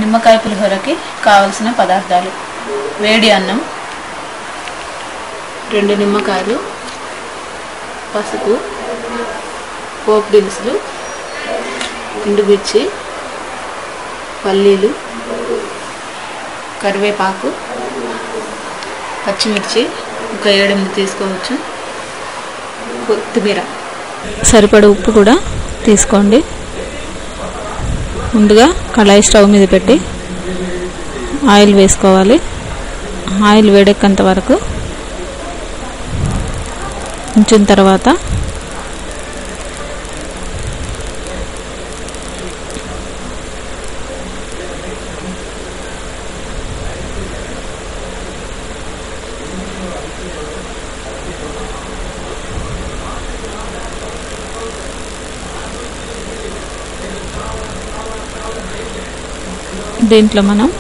నిమ్మకాయ పులిహోరకి కావలసిన పదార్థాలు వేడి అన్నం రెండు నిమ్మకాయలు పసుపు పోపు దినుసులు ఎండుమిర్చి పల్లీలు కరివేపాకు పచ్చిమిర్చి ఒక ఏడెనిమిది తీసుకోవచ్చు కొత్తిమీర సరిపడ ఉప్పు కూడా తీసుకోండి ముందుగా కళాయి స్టవ్ మీద పెట్టి ఆయిల్ వేసుకోవాలి ఆయిల్ వేడెక్కేంత వరకు ఉంచిన తర్వాత దీంట్లో మనం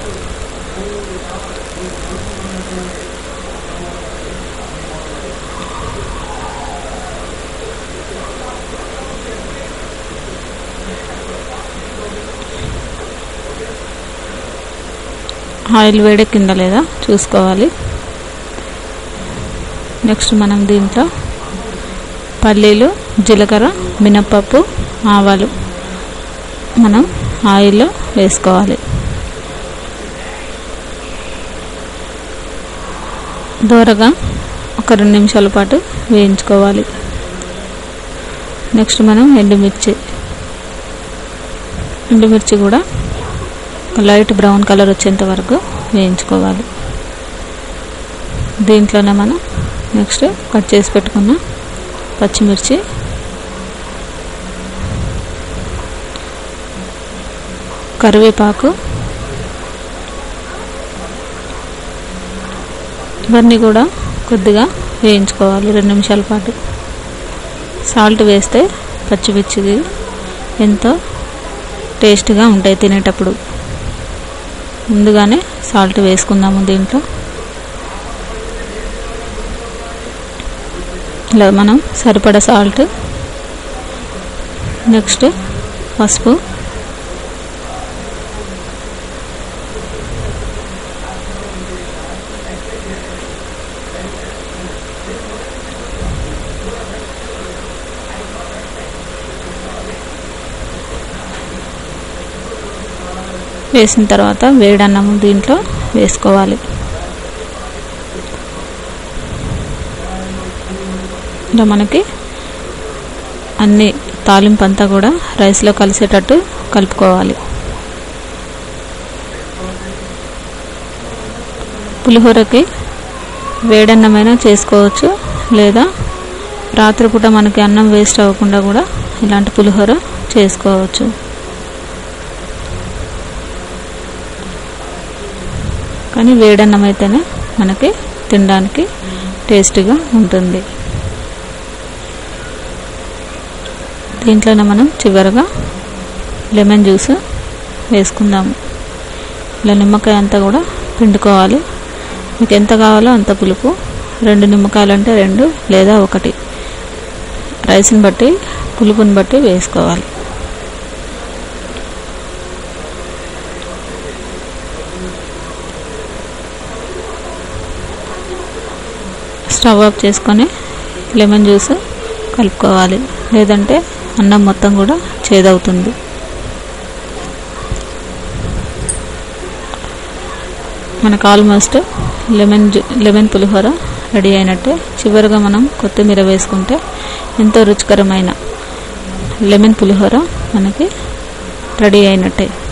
ఆయిల్ వేడెక్కిందా లేదా చూసుకోవాలి నెక్స్ట్ మనం దీంట్లో పల్లీలు జీలకర్ర మినప్పప్పు ఆవాలు మనం ఆయిల్లో వేసుకోవాలి దూరగా ఒక రెండు నిమిషాల పాటు వేయించుకోవాలి నెక్స్ట్ మనం ఎండుమిర్చి ఎండుమిర్చి కూడా ఒక లైట్ బ్రౌన్ కలర్ వచ్చేంత వరకు వేయించుకోవాలి దీంట్లోనే మనం నెక్స్ట్ కట్ చేసి పెట్టుకున్న పచ్చిమిర్చి కరివేపాకు ఇవన్నీ కూడా కొద్దిగా వేయించుకోవాలి రెండు నిమిషాల పాటు సాల్ట్ వేస్తే పచ్చిమిర్చిది ఎంతో టేస్ట్గా ఉంటాయి తినేటప్పుడు ముందుగానే సాల్ట్ వేసుకుందాము దీంట్లో ఇలా మనం సరిపడ సాల్ట్ నెక్స్ట్ పసుపు వేసిన తర్వాత వేడన్నము దీంట్లో వేసుకోవాలి ఇలా మనకి అన్ని తాలింపు అంతా కూడా రైస్లో కలిసేటట్టు కలుపుకోవాలి పులిహోరకి వేడన్నమైనా చేసుకోవచ్చు లేదా రాత్రిపూట మనకి అన్నం వేస్ట్ అవ్వకుండా కూడా ఇలాంటి పులిహోర చేసుకోవచ్చు కానీ వేడన్నం అయితేనే మనకి తినడానికి టేస్టీగా ఉంటుంది దీంట్లోనే మనం చివరగా లెమన్ జ్యూస్ వేసుకుందాము ఇలా నిమ్మకాయ అంతా కూడా పిండుకోవాలి మీకు ఎంత కావాలో అంత పులుపు రెండు నిమ్మకాయలు అంటే రెండు లేదా ఒకటి రైస్ని బట్టి పులుపుని బట్టి వేసుకోవాలి స్టవ్ ఆఫ్ చేసుకొని లెమన్ జ్యూస్ కలుపుకోవాలి లేదంటే అన్నం మొత్తం కూడా చేదవుతుంది మనకు ఆల్మోస్ట్ లెమన్ జ్యూ లెమన్ పులిహోర రెడీ అయినట్టే చివరిగా మనం కొత్తిమీర వేసుకుంటే ఎంతో రుచికరమైన లెమన్ పులిహోర మనకి రెడీ అయినట్టే